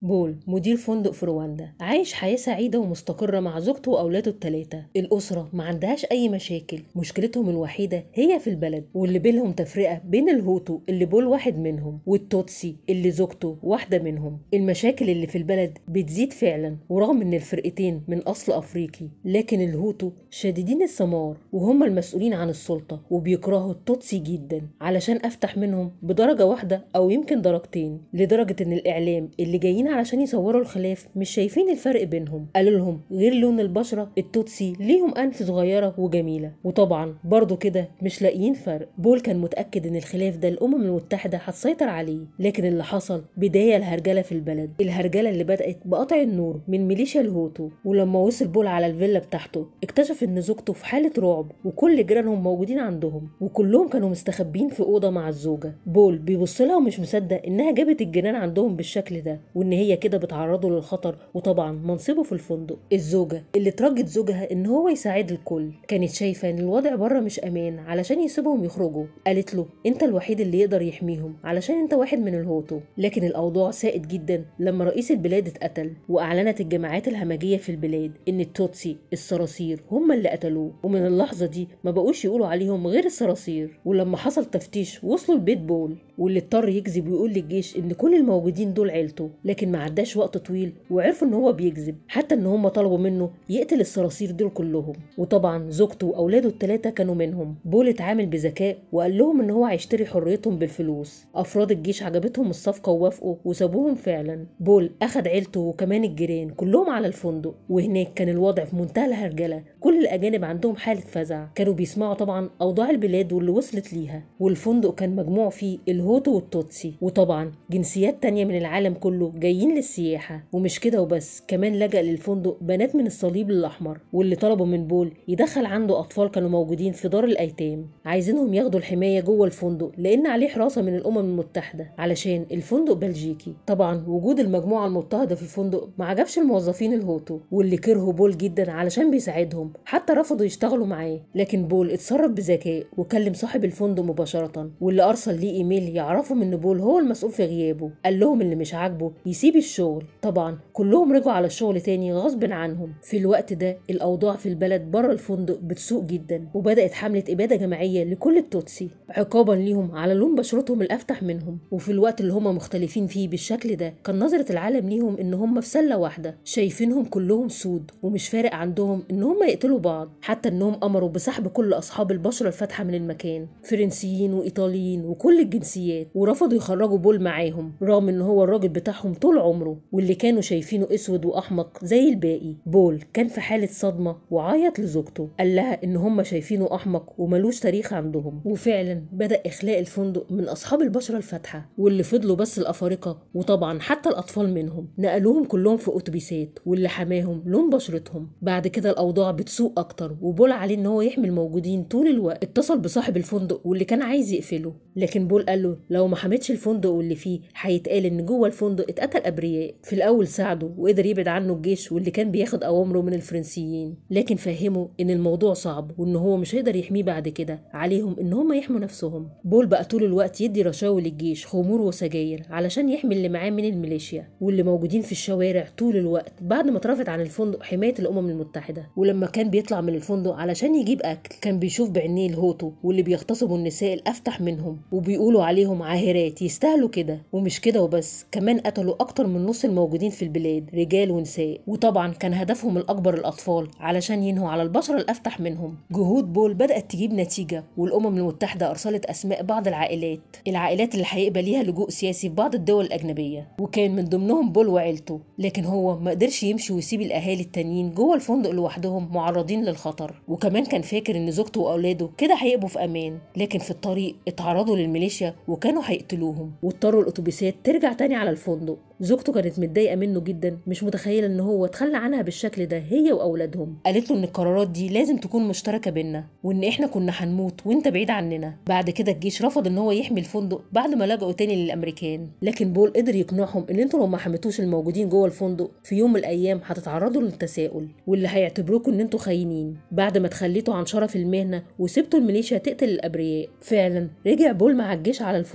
بول مدير فندق في رواندا عايش حياة سعيدة ومستقرة مع زوجته وأولاده التلاتة الأسرة ما عندهاش أي مشاكل مشكلتهم الوحيدة هي في البلد واللي بينهم تفرقة بين الهوتو اللي بول واحد منهم والتوتسي اللي زوجته واحدة منهم المشاكل اللي في البلد بتزيد فعلا ورغم إن الفرقتين من أصل أفريقي لكن الهوتو شديدين السمار وهم المسؤولين عن السلطة وبيكرهوا التوتسي جدا علشان أفتح منهم بدرجة واحدة أو يمكن درجتين لدرجة إن الإعلام اللي جايين علشان يصوروا الخلاف مش شايفين الفرق بينهم قالوا لهم غير لون البشرة التوتسي ليهم أنف صغيرة وجميلة وطبعا برضو كده مش لاقيين فرق بول كان متأكد إن الخلاف ده الأمم المتحدة هتسيطر عليه لكن اللي حصل بداية الهرجلة في البلد الهرجلة اللي بدأت بقطع النور من ميليشيا الهوتو ولما وصل بول على الفيلا بتاعته اكتشف إن زوجته في حالة رعب وكل جيرانهم موجودين عندهم وكلهم كانوا مستخبين في أوضة مع الزوجة بول بيبص لها ومش مصدق إنها جابت الجيران عندهم بالشكل ده وإن هي كده بتعرضه للخطر وطبعا منصبه في الفندق الزوجة اللي ترجت زوجها إن هو يساعد الكل كانت شايفة إن الوضع بره مش أمان علشان يسيبهم يخرجوا قالت له أنت الوحيد اللي يقدر يحميهم علشان أنت واحد من الهوتو لكن الأوضاع ساءت جدا لما رئيس البلاد اتقتل وأعلنت الجماعات الهمجية في البلاد إن التوتسي الصراصير هم اللي قتلوه ومن اللحظة دي ما بقوش يقولوا عليهم غير الصراصير ولما حصل تفتيش وصلوا لبيت بول واللي اضطر يكذب ويقول للجيش ان كل الموجودين دول عيلته لكن ما عداش وقت طويل وعرفوا ان هو بيكذب حتى ان هم طلبوا منه يقتل الصراصير دول كلهم وطبعا زوجته واولاده الثلاثه كانوا منهم بول اتعامل بذكاء وقال لهم ان هو هيشتري حريتهم بالفلوس افراد الجيش عجبتهم الصفقه ووافقوا وسابوهم فعلا بول اخد عيلته وكمان الجيران كلهم على الفندق وهناك كان الوضع في منتهى الهرجله كل الاجانب عندهم حاله فزع كانوا بيسمعوا طبعا اوضاع البلاد واللي وصلت ليها والفندق كان مجموع فيه الهوتو والتوتسي وطبعا جنسيات تانية من العالم كله جايين للسياحة ومش كده وبس كمان لجأ للفندق بنات من الصليب الأحمر واللي طلبوا من بول يدخل عنده أطفال كانوا موجودين في دار الأيتام عايزينهم ياخدوا الحماية جوه الفندق لأن عليه حراسة من الأمم المتحدة علشان الفندق بلجيكي طبعا وجود المجموعة المضطهدة في الفندق ما عجبش الموظفين الهوتو واللي كرهوا بول جدا علشان بيساعدهم حتى رفضوا يشتغلوا معاه لكن بول اتصرف بذكاء وكلم صاحب الفندق مباشرة واللي أرسل ليه إيميل يعرفهم إن بول هو المسؤول في غيابه قال لهم اللي مش عاجبه يسيب الشغل طبعا كلهم رجعوا على الشغل تاني غصب عنهم في الوقت ده الأوضاع في البلد بره الفندق بتسوء جدا وبدأت حملة إبادة جماعية لكل التوتسي عقابا ليهم على لون بشرتهم الأفتح منهم وفي الوقت اللي هما مختلفين فيه بالشكل ده كان نظرة العالم ليهم إن هما في سلة واحدة شايفينهم كلهم سود ومش فارق عندهم إن هما يقتلوا بعض حتى إنهم أمروا بسحب كل أصحاب البشرة الفاتحة من المكان فرنسيين وإيطاليين وكل الجنسيات ورفضوا يخرجوا بول معاهم رغم إن هو الراجل بتاعهم طول عمره واللي كانوا شايفينه اسود واحمق زي الباقي بول كان في حاله صدمه وعيط لزوجته قال لها ان هم شايفينه احمق وملوش تاريخ عندهم وفعلا بدا اخلاء الفندق من اصحاب البشره الفاتحه واللي فضلوا بس الافارقه وطبعا حتى الاطفال منهم نقلوهم كلهم في اتوبيسات واللي حماهم لون بشرتهم بعد كده الاوضاع بتسوء اكتر وبول عليه ان هو يحمي الموجودين طول الوقت اتصل بصاحب الفندق واللي كان عايز يقفله لكن بول قال له لو ما حميتش الفندق واللي فيه هيتقال ان جوه الفندق اتقتل ابرياء في الاول ساعده وقدر يبعد عنه الجيش واللي كان بياخد اوامره من الفرنسيين لكن فهمه ان الموضوع صعب وان هو مش هيقدر يحميه بعد كده عليهم ان هم يحموا نفسهم بول بقى طول الوقت يدي رشاوي للجيش خمور وسجاير علشان يحمي اللي معاه من الميليشيا واللي موجودين في الشوارع طول الوقت بعد ما اترفض عن الفندق حمايه الامم المتحده ولما كان بيطلع من الفندق علشان يجيب اكل كان بيشوف بعينيه الهوتو واللي بيغتصبوا النساء الافتح منهم وبيقولوا عليهم عاهرات يستاهلوا كده ومش كده وبس كمان قتلوا اكتر من نص الموجودين في البلاد رجال ونساء وطبعا كان هدفهم الاكبر الاطفال علشان ينهوا على البشر الافتح منهم جهود بول بدات تجيب نتيجه والامم المتحده ارسلت اسماء بعض العائلات العائلات اللي هيبقى ليها لجوء سياسي في بعض الدول الاجنبيه وكان من ضمنهم بول وعيلته لكن هو ما قدرش يمشي ويسيب الاهالي التانيين جوه الفندق لوحدهم معرضين للخطر وكمان كان فاكر ان زوجته واولاده كده هيبقوا في امان لكن في الطريق اتعرضوا للميليشيا وكانوا هيقتلوهم واضطروا الاتوبيسات ترجع تاني على الفندق زوجته كانت متضايقه منه جدا مش متخيله ان هو اتخلى عنها بالشكل ده هي واولادهم قالت له ان القرارات دي لازم تكون مشتركه بينا وان احنا كنا هنموت وانت بعيد عننا بعد كده الجيش رفض ان هو يحمي الفندق بعد ما لجأوا تاني للامريكان لكن بول قدر يقنعهم ان انتوا لو ما حميتوش الموجودين جوه الفندق في يوم من الايام هتتعرضوا للتساؤل واللي هيعتبروكوا ان انتوا خاينين بعد ما تخليتوا عن شرف المهنه وسبتوا الميليشيا تقتل الابرياء فعلا رجع بول مع الجيش على الفندق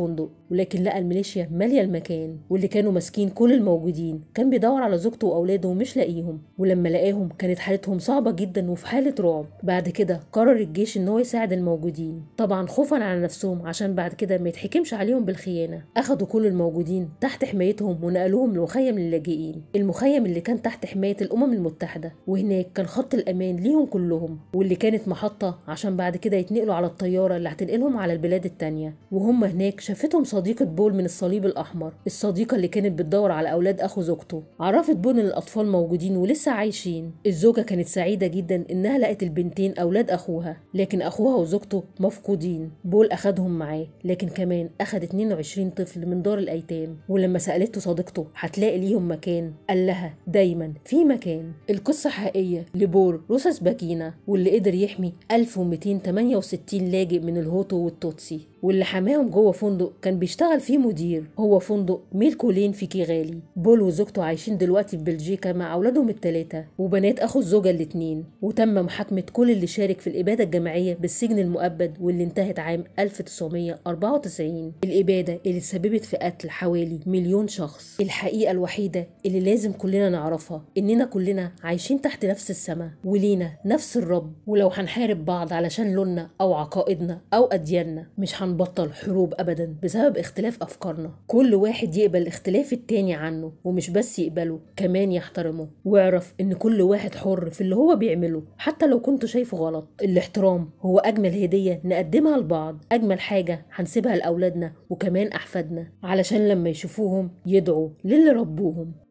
ولكن لقى الميليشيا مالية المكان واللي كانوا ماسكين كل الموجودين كان بيدور على زوجته وأولاده ومش لاقيهم ولما لقاهم كانت حالتهم صعبة جدا وفي حالة رعب بعد كده قرر الجيش إن هو يساعد الموجودين طبعا خوفا على نفسهم عشان بعد كده ما يتحكمش عليهم بالخيانة أخدوا كل الموجودين تحت حمايتهم ونقلوهم لمخيم للاجئين المخيم اللي كان تحت حماية الأمم المتحدة وهناك كان خط الأمان ليهم كلهم واللي كانت محطة عشان بعد كده يتنقلوا على الطيارة اللي هتنقلهم على البلاد التانية وهم هناك شافتهم صديقة بول من الصليب الأحمر الصديقة اللي كانت بتدور على أولاد أخو زوجته عرفت بول إن الأطفال موجودين ولسه عايشين الزوجة كانت سعيدة جدا إنها لقت البنتين أولاد أخوها لكن أخوها وزوجته مفقودين بول أخدهم معاه لكن كمان أخد 22 طفل من دار الأيتام ولما سألته صديقته هتلاقي ليهم مكان قال لها دايما في مكان القصة حقيقية لبول روساس باكينا واللي قدر يحمي 1268 لاجئ من الهوتو والتوتسي واللي حماهم جوه فندق كان بيشتغل فيه مدير هو فندق ميلكولين في كيغالي بول وزوجته عايشين دلوقتي في بلجيكا مع اولادهم الثلاثه وبنات اخو الزوجه الاثنين وتم محاكمه كل اللي شارك في الاباده الجماعيه بالسجن المؤبد واللي انتهت عام 1994 الاباده اللي سببت في قتل حوالي مليون شخص الحقيقه الوحيده اللي لازم كلنا نعرفها اننا كلنا عايشين تحت نفس السماء ولينا نفس الرب ولو هنحارب بعض علشان لوننا او عقائدنا او ادياننا مش هنبطل حروب ابدا بسبب اختلاف افكارنا كل واحد يقبل اختلاف التاني عنه ومش بس يقبله كمان يحترمه واعرف ان كل واحد حر في اللي هو بيعمله حتى لو كنت شايفه غلط الاحترام هو اجمل هدية نقدمها لبعض اجمل حاجة هنسيبها لاولادنا وكمان احفادنا علشان لما يشوفوهم يدعوا للي ربوهم